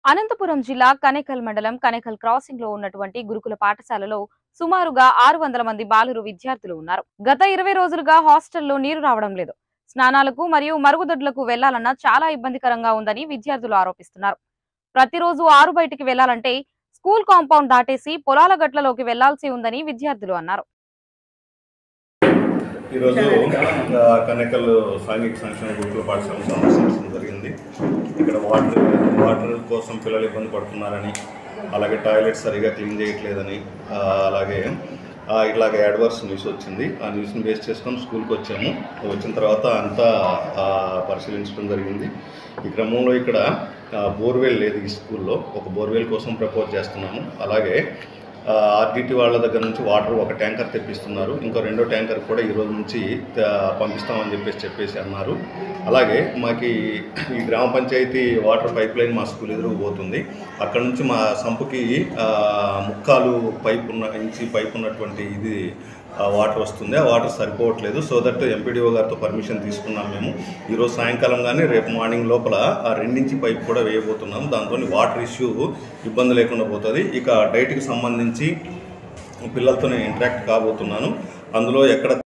అనంతపురం జిల్లా కనేకల్ మండలం కనేకల్ క్రాసింగ్ లో ఉన్నటువంటి గురుకుల పాఠశాలలో సుమారుగా ఆరు వందల మంది బాలురు విద్యార్థులు ఉన్నారు గత ఇరవై రోజులుగా హాస్టల్లో నీరు రావడం లేదు స్నానాలకు మరియు మరుగుదొడ్లకు వెళ్లాలన్నా చాలా ఇబ్బందికరంగా ఉందని విద్యార్థులు ఆరోపిస్తున్నారు ప్రతిరోజు ఆరు బయటికి వెళ్లాలంటే స్కూల్ కాంపౌండ్ దాటేసి పొలాల గట్లలోకి వెళ్లాల్సి ఉందని విద్యార్థులు అన్నారు ఈరోజు ఆ, కనెకల్ సాంఘిక సంక్షేమ గురుకుల పాఠశాల సందర్శించడం జరిగింది ఇక్కడ వాటర్ వాటర్ కోసం పిల్లలు ఇబ్బంది పడుతున్నారని అలాగే టాయిలెట్ సరిగా క్లీన్ చేయట్లేదని ఆ, అలాగే ఆ, ఇట్లాగే అడ్వర్స్ న్యూస్ వచ్చింది ఆ న్యూస్ని బేస్ చేసుకొని స్కూల్కి వచ్చాము వచ్చిన తర్వాత అంతా ఆ, పరిశీలించడం జరిగింది ఈ క్రమంలో ఇక్కడ ఆ, బోర్వెల్ లేదు ఈ స్కూల్లో ఒక బోర్వెల్ కోసం ప్రపోజ్ చేస్తున్నాము అలాగే ఆర్డిటి వాళ్ళ దగ్గర నుంచి వాటర్ ఒక ట్యాంకర్ తెప్పిస్తున్నారు ఇంకో రెండో ట్యాంకర్ కూడా ఈ రోజు నుంచి త- పంపిస్తామని చెప్పేసి చెప్పేసి అన్నారు అలాగే మాకు ఈ- ఈ గ్రామ పంచాయతీ వాటర్ పైప్ లైన్ మా స్కూల్ ఎదురుకు పోతుంది అక్కడ నుంచి మా సంపుకి ఆ, ముక్కాలు పైప్ ఉన్న ఇంచి పైప్ ఉన్నటువంటి ఇది ఆ, వాటర్ వస్తుంది ఆ వాటర్ సరిపోవట్లేదు సో దట్ ఎంపీడీఓ గారితో పర్మిషన్ తీసుకున్నాం మేము ఈరోజు సాయంకాలం కానీ రేపు మార్నింగ్ లోపల ఆ రెండించి పైప్ కూడా వేయబోతున్నాము దాంతో వాటర్ ఇష్యూ ఇబ్బంది లేకుండా పోతుంది ఇక డైట్కి సంబంధించి పిల్లలతో నేను ఇంటరాక్ట్ కాబోతున్నాను అందులో ఎక్కడ